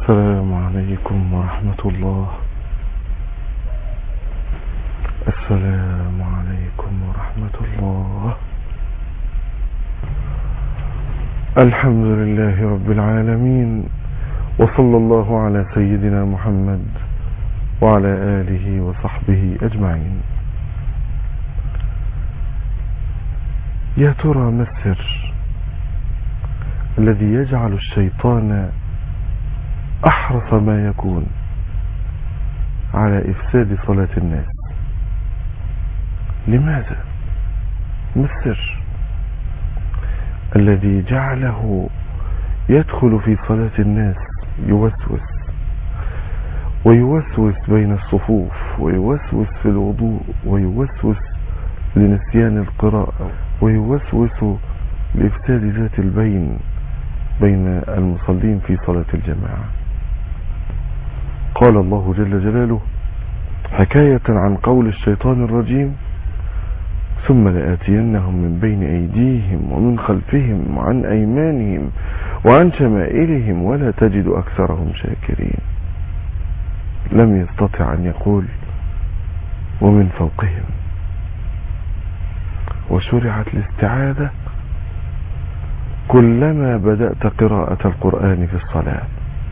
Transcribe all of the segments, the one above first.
السلام عليكم ورحمة الله السلام عليكم ورحمة الله الحمد لله رب العالمين وصلى الله على سيدنا محمد وعلى آله وصحبه أجمعين يا ترى ما السر الذي يجعل الشيطان أحرص ما يكون على إفساد صلاة الناس لماذا ما السر الذي جعله يدخل في صلاة الناس يوسوس ويوسوس بين الصفوف ويوسوس في الوضوء ويوسوس لنسيان القراءة ويوسوس لإفساد ذات البين بين المصلين في صلاة الجماعة قال الله جل جلاله حكاية عن قول الشيطان الرجيم ثم لآتينهم من بين أيديهم ومن خلفهم وعن أيمانهم وعن شمائلهم ولا تجد أكثرهم شاكرين لم يستطع أن يقول ومن فوقهم وشرعت الاستعاذة كلما بدأت قراءة القرآن في الصلاة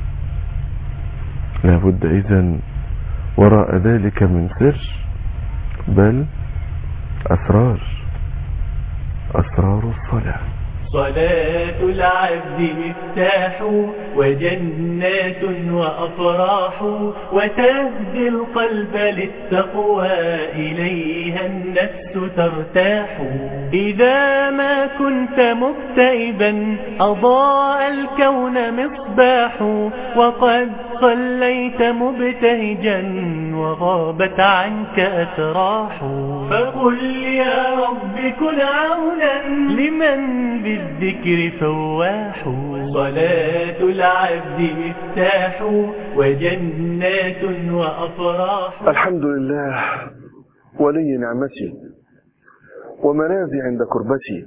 لا بد إذن وراء ذلك من سر بل أسرار أسرار الصلاة صلاة العبد مفتاح وجنات وأفراح وتهدي القلب للتقوى إليها النفس ترتاح إذا ما كنت مكتئبا أضاء الكون مصباح وقد صليت مبتهجا وغابت عنك أتراح فقل يا رب كن عونا لمن بالذكر فواح صلاة العبد مفتاح وجنات وأفراح الحمد لله ولي نعمتي وملاذي عند كربتي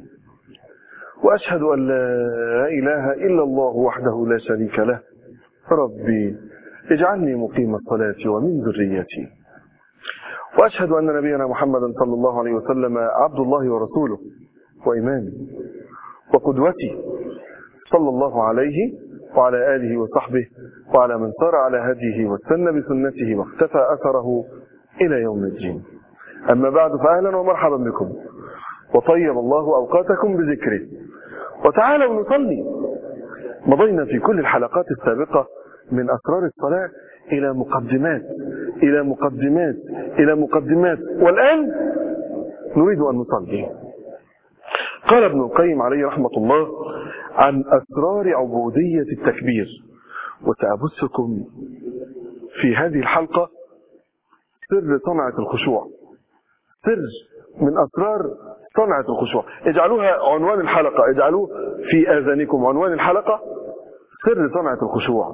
وأشهد أن لا إله إلا الله وحده لا شريك له ربي اجعلني مقيم الصلاة ومن ذريتي وأشهد أن نبينا محمدا صلى الله عليه وسلم عبد الله ورسوله وإمامي وقدوتي صلى الله عليه وعلى آله وصحبه وعلى من سار على هديه واستنى بسنته واختفى أثره إلى يوم الدين أما بعد فأهلا ومرحبا بكم وطيب الله أوقاتكم بذكره وتعالوا نصلي مضينا في كل الحلقات السابقة من أسرار الصلاة إلى مقدمات إلى مقدمات إلى مقدمات والآن نريد أن نصلي قال ابن القيم عليه رحمة الله عن أسرار عبودية التكبير وسأبثكم في هذه الحلقة سر صنعة الخشوع سر من أسرار صنعة الخشوع اجعلوها عنوان الحلقة اجعلوه في آذانكم عنوان الحلقة سر صنعة الخشوع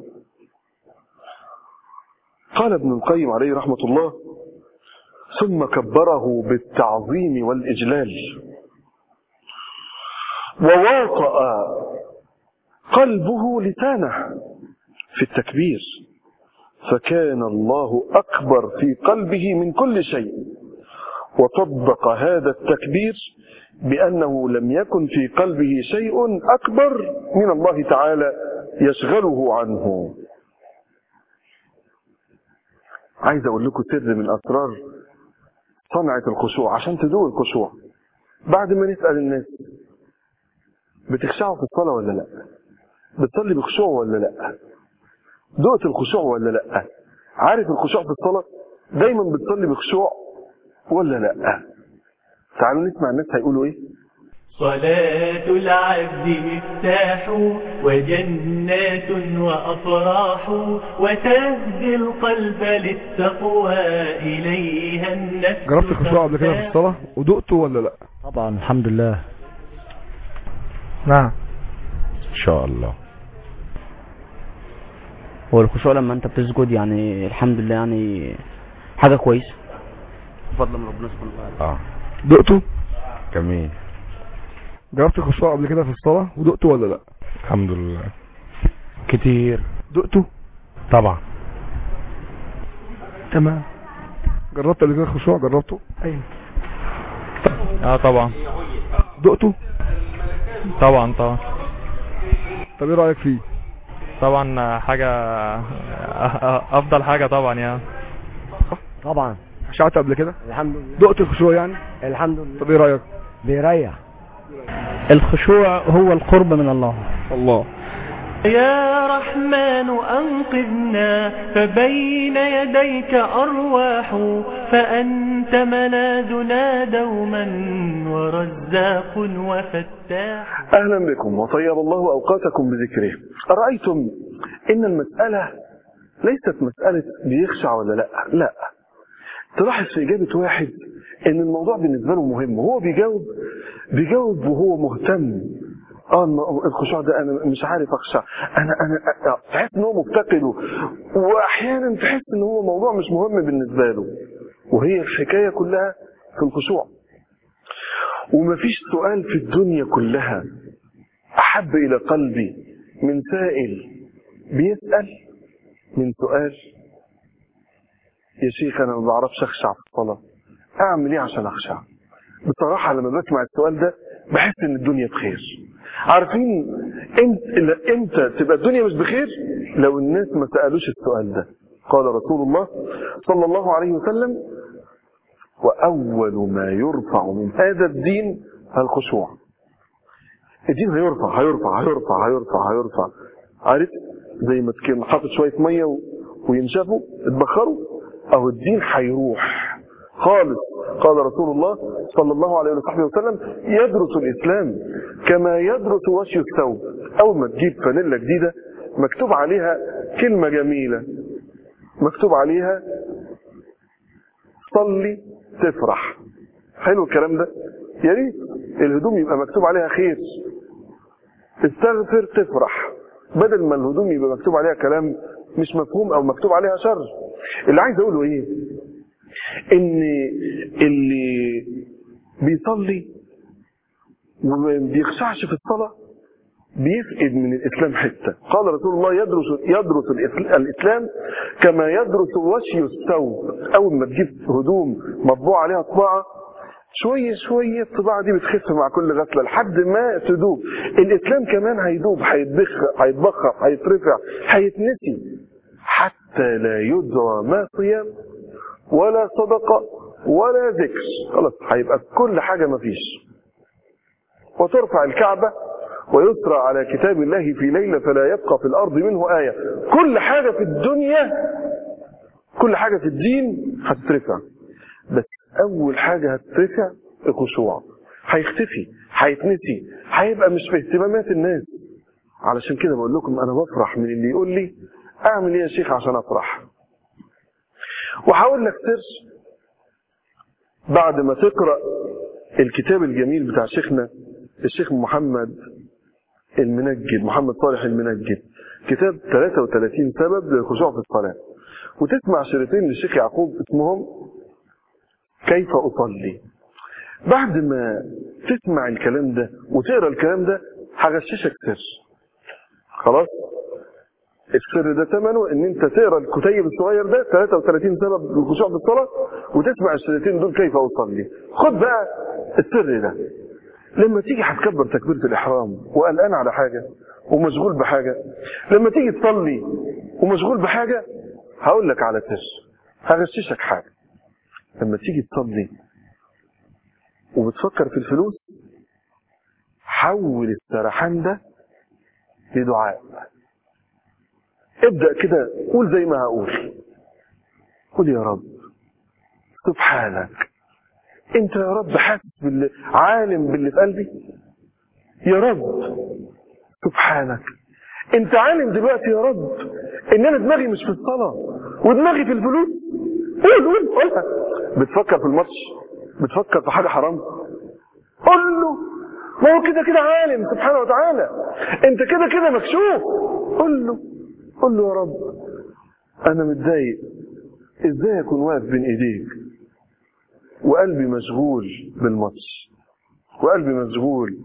قال ابن القيم عليه رحمة الله ثم كبره بالتعظيم والإجلال وواطأ قلبه لسانه في التكبير فكان الله أكبر في قلبه من كل شيء وطبق هذا التكبير بأنه لم يكن في قلبه شيء أكبر من الله تعالى يشغله عنه عايز أقول لكم سر من أسرار صنعة الخشوع عشان تدوق الخشوع بعد ما نسأل الناس بتخشعوا في الصلاة ولا لا بتصلي بخشوع ولا لا دقت الخشوع ولا لا عارف الخشوع في الصلاة دايما بتصلي بخشوع ولا لا تعالوا نسمع الناس هيقولوا ايه صلاة العبد مفتاح وجنات وأفراح وتهدي القلب للتقوى إليها النفس جربت الخشوع قبل كده في الصلاة ودقته ولا لا طبعا الحمد لله نعم إن شاء الله هو الخشوع لما انت بتسجد يعني الحمد لله يعني حاجة كويسة بفضل من ربنا سبحانه وتعالى آه دقته جميل جربت الخشوع قبل كده في الصلاة ودقته ولا لا الحمد لله كتير دقته طبعا تمام جربت قبل كده الخشوع جربته ايوه اه طبعا دقته طبعا طبعا طب ايه رايك فيه طبعا حاجة افضل حاجة طبعا يعني طبعا خشعت قبل كده الحمد لله دقت الخشوع يعني الحمد لله طب ايه رايك بيريح الخشوع هو القرب من الله الله يا رحمن أنقذنا فبين يديك أرواح فأنت ملاذنا دوما ورزاق وفتاح أهلا بكم وطيب الله أوقاتكم بذكره أرأيتم إن المسألة ليست مسألة بيخشع ولا لا لا تلاحظ في إجابة واحد إن الموضوع بالنسبة له مهم وهو بيجاوب بيجاوب وهو مهتم اه الم- الخشوع ده انا مش عارف اخشع انا انا أ- تحس ان هو مفتقده واحيانا تحس ان هو موضوع مش مهم بالنسبه له وهي الحكايه كلها في الخشوع ومفيش سؤال في الدنيا كلها احب الى قلبي من سائل بيسال من سؤال يا شيخ انا ما بعرفش اخشع في الصلاه اعمل ايه عشان اخشع بصراحه لما بسمع السؤال ده بحس ان الدنيا بخير عارفين امتى امتى تبقى الدنيا مش بخير لو الناس ما سالوش السؤال ده قال رسول الله صلى الله عليه وسلم واول ما يرفع من هذا الدين الخشوع الدين هيرفع هيرفع هيرفع هيرفع هيرفع عارف زي ما تكون حاطط شويه ميه و- وينشفوا اتبخروا او الدين هيروح خالص قال رسول الله صلى الله عليه وصحبه وسلم يدرس الاسلام كما يدرس وشي الثوب اول ما تجيب فانيلا جديده مكتوب عليها كلمه جميله مكتوب عليها صلي تفرح حلو الكلام ده يا ريت الهدوم يبقى مكتوب عليها خير استغفر تفرح بدل ما الهدوم يبقى مكتوب عليها كلام مش مفهوم او مكتوب عليها شر اللي عايز اقوله ايه ان اللي بيصلي وما بيخشعش في الصلاه بيفقد من الاسلام حته قال رسول الله يدرس يدرس الإسل- الاسلام كما يدرس وشي الثوب اول ما تجيب هدوم مطبوع عليها طباعه شويه شويه الطباعه دي بتخف مع كل غسله لحد ما تدوب الاسلام كمان هيدوب هيتبخر هيتبخر هيترفع هيتنسي حتى لا يدرى ما صيام ولا صدقه ولا ذكر خلاص هيبقى كل حاجه مفيش وترفع الكعبة ويسرى على كتاب الله في ليلة فلا يبقى في الأرض منه آية كل حاجة في الدنيا كل حاجة في الدين هتترفع بس أول حاجة هتترفع الخشوع هيختفي هيتنسي هيبقى مش في اهتمامات الناس علشان كده بقول لكم أنا بفرح من اللي يقول لي أعمل إيه يا شيخ عشان أفرح وهقول لك سر بعد ما تقرأ الكتاب الجميل بتاع شيخنا الشيخ محمد المنجد محمد صالح المنجد كتاب 33 سبب للخشوع في الصلاة وتسمع شريطين للشيخ يعقوب اسمهم كيف أصلي بعد ما تسمع الكلام ده وتقرا الكلام ده هغششك سر خلاص السر ده ثمنه ان انت تقرا الكتيب الصغير ده 33 سبب للخشوع في الصلاه وتسمع الشريطين دول كيف اصلي خد بقى السر ده لما تيجي هتكبر تكبيره الاحرام وقلقان على حاجه ومشغول بحاجه لما تيجي تصلي ومشغول بحاجه هقول لك على سر هغششك حاجه لما تيجي تصلي وبتفكر في الفلوس حول السرحان ده لدعاء ابدأ كده قول زي ما هقول قول يا رب سبحانك انت يا رب حاسس باللي عالم باللي في قلبي يا رب سبحانك انت عالم دلوقتي يا رب ان انا دماغي مش في الصلاة ودماغي في الفلوس قول قول قولها بتفكر في الماتش بتفكر في حاجة حرام قول له ما هو كده كده عالم سبحانه وتعالى انت كده كده مكشوف قول له قول له يا رب انا متضايق ازاي اكون واقف بين ايديك وقلبي مشغول بالماتش وقلبي مشغول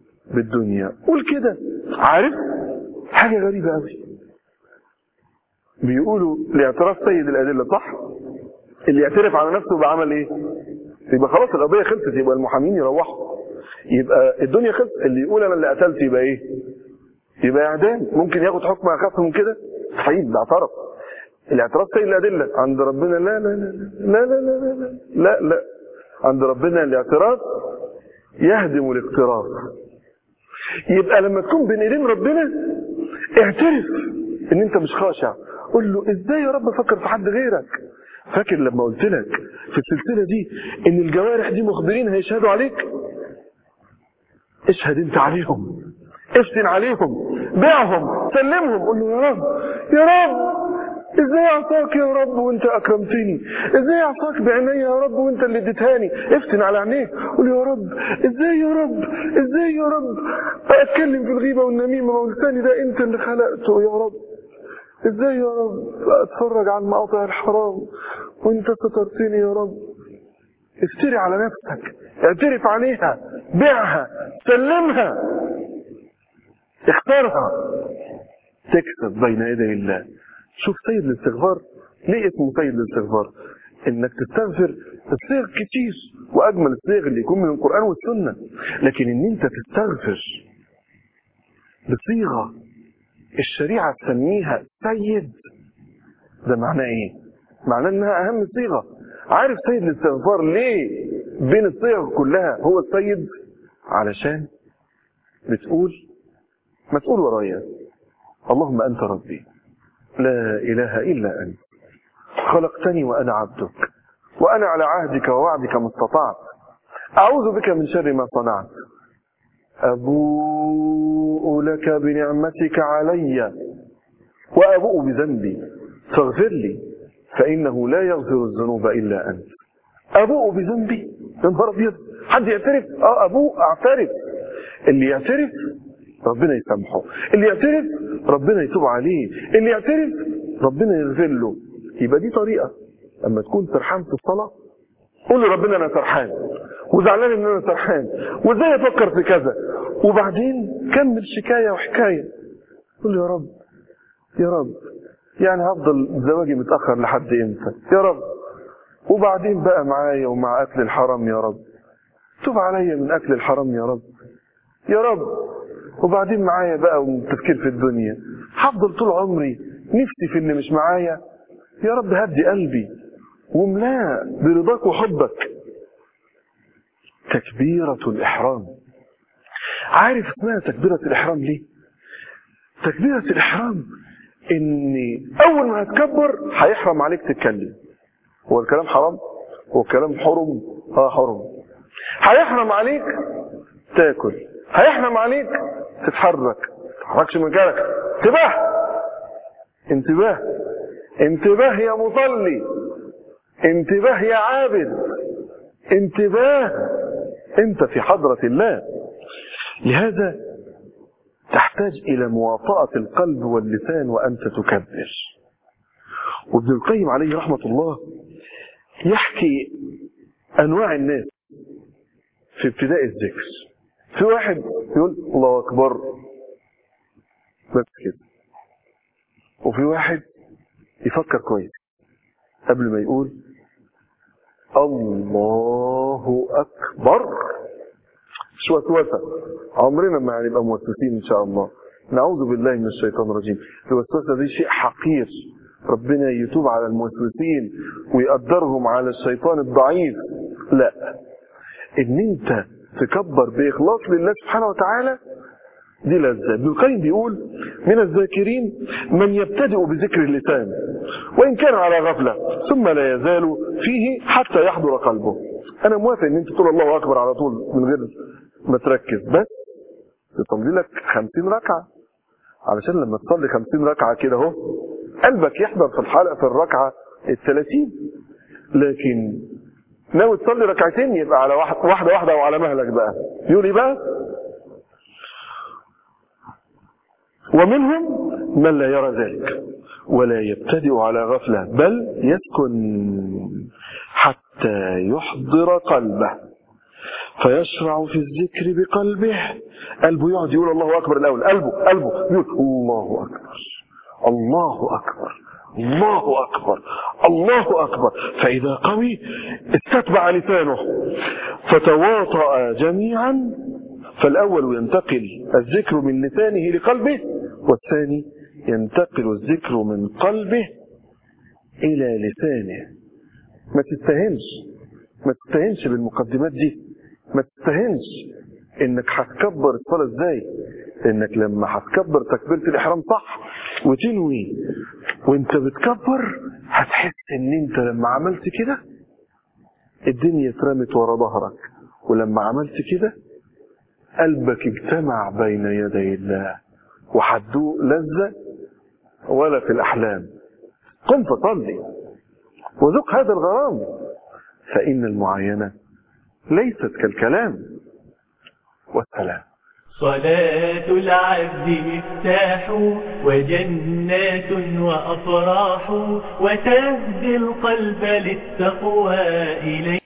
بالدنيا قول كده عارف حاجة غريبة قوي بيقولوا الاعتراف سيد الادله صح اللي يعترف على نفسه بعمل ايه يبقى خلاص القضيه خلصت يبقى المحامين يروحوا يبقى الدنيا خلصت اللي يقول انا اللي قتلت يبقى ايه يبقى اعدام ممكن ياخد حكم اخف من كده حقيقي ده اعترف الاعتراف سيد الادله عند ربنا لا لا لا لا لا لا لا لا لا, لا. عند ربنا الاعتراف يهدم الاقتراف يبقى لما تكون بين ايدين ربنا اعترف ان انت مش خاشع قول له ازاي يا رب افكر في حد غيرك فاكر لما قلت لك في السلسله دي ان الجوارح دي مخبرين هيشهدوا عليك اشهد انت عليهم افتن عليهم بيعهم سلمهم قول له يا رب يا رب ازاي اعطاك يا رب وانت اكرمتني ازاي اعطاك بعيني يا رب وانت اللي اديتهاني افتن على عينيه قول يا رب ازاي يا رب ازاي يا رب اتكلم في الغيبه والنميمه والثاني ده انت اللي خلقته يا رب ازاي يا رب اتفرج على المقاطع الحرام وانت سترتني يا رب افتري على نفسك اعترف عليها بيعها سلمها اختارها تكسب بين يدي الله شوف سيد الاستغفار ليه اسمه سيد الاستغفار انك تستغفر الصيغ كتير واجمل الصيغ اللي يكون من القران والسنه لكن ان انت تستغفر بصيغه الشريعه تسميها سيد ده معناه ايه معناه انها اهم صيغه عارف سيد الاستغفار ليه بين الصيغ كلها هو السيد علشان بتقول ما تقول ورايا اللهم انت ربي لا اله الا انت خلقتني وانا عبدك وانا على عهدك ووعدك ما استطعت اعوذ بك من شر ما صنعت ابوء لك بنعمتك علي وابوء بذنبي فاغفر لي فانه لا يغفر الذنوب الا انت ابوء بذنبي يا نهار ابيض حد يعترف اه ابوء اعترف اللي يعترف ربنا يسامحه اللي يعترف ربنا يتوب عليه اللي يعترف ربنا يغفر له يبقى دي طريقه لما تكون سرحان في الصلاه قول لربنا انا سرحان وزعلان ان انا سرحان وازاي افكر في كذا وبعدين كمل شكايه وحكايه قول له يا رب يا رب يعني هفضل زواجي متاخر لحد امتى يا رب وبعدين بقى معايا ومع اكل الحرام يا رب توب عليا من اكل الحرام يا رب يا رب وبعدين معايا بقى والتفكير في الدنيا هفضل طول عمري نفسي في اللي مش معايا يا رب هدي قلبي واملاه برضاك وحبك تكبيرة الإحرام عارف اسمها تكبيرة الإحرام ليه؟ تكبيرة الإحرام إن أول ما هتكبر هيحرم عليك تتكلم هو الكلام حرام؟ هو الكلام حرم؟ اه حرم هيحرم عليك تاكل هيحرم عليك تتحرك ما تتحركش من مكانك انتباه انتباه انتباه يا مصلي انتباه يا عابد انتباه انت في حضرة الله لهذا تحتاج الى مواطأة القلب واللسان وانت تكبر وابن القيم عليه رحمة الله يحكي انواع الناس في ابتداء الذكر في واحد يقول الله اكبر بس كده وفي واحد يفكر كويس قبل ما يقول الله اكبر مش وسوسه عمرنا ما هنبقى موسوسين ان شاء الله نعوذ بالله من الشيطان الرجيم الوسوسه دي شيء حقير ربنا يتوب على الموسوسين ويقدرهم على الشيطان الضعيف لا ان انت تكبر باخلاص لله سبحانه وتعالى دي لذة ابن القيم بيقول من الذاكرين من يبتدئ بذكر اللسان وإن كان على غفلة ثم لا يزال فيه حتى يحضر قلبه أنا موافق إن أنت تقول الله أكبر على طول من غير ما تركز بس تصلي لك 50 ركعة علشان لما تصلي 50 ركعة كده اهو قلبك يحضر في الحلقة في الركعة ال 30 لكن ناوي تصلي ركعتين يبقى على واحد واحدة واحدة وعلى مهلك بقى يقول ايه بقى ومنهم من لا يرى ذلك ولا يبتدئ على غفلة بل يسكن حتى يحضر قلبه فيشرع في الذكر بقلبه قلبه يقعد يقول الله أكبر الأول قلبه قلبه يقول الله أكبر الله أكبر الله أكبر الله أكبر فإذا قوي استتبع لسانه فتواطأ جميعا فالأول ينتقل الذكر من لسانه لقلبه والثاني ينتقل الذكر من قلبه إلى لسانه ما تستهنش ما تستهنش بالمقدمات دي ما تستهنش انك هتكبر الصلاة ازاي انك لما هتكبر تكبيرة الاحرام صح وتنوي وانت بتكبر هتحس ان انت لما عملت كده الدنيا اترمت ورا ظهرك ولما عملت كده قلبك اجتمع بين يدي الله وهتدوق لذة ولا في الأحلام قم فصلي وذق هذا الغرام فإن المعاينة ليست كالكلام والسلام صلاة العبد مفتاح وجنات وأفراح وتهدي القلب للتقوى إليه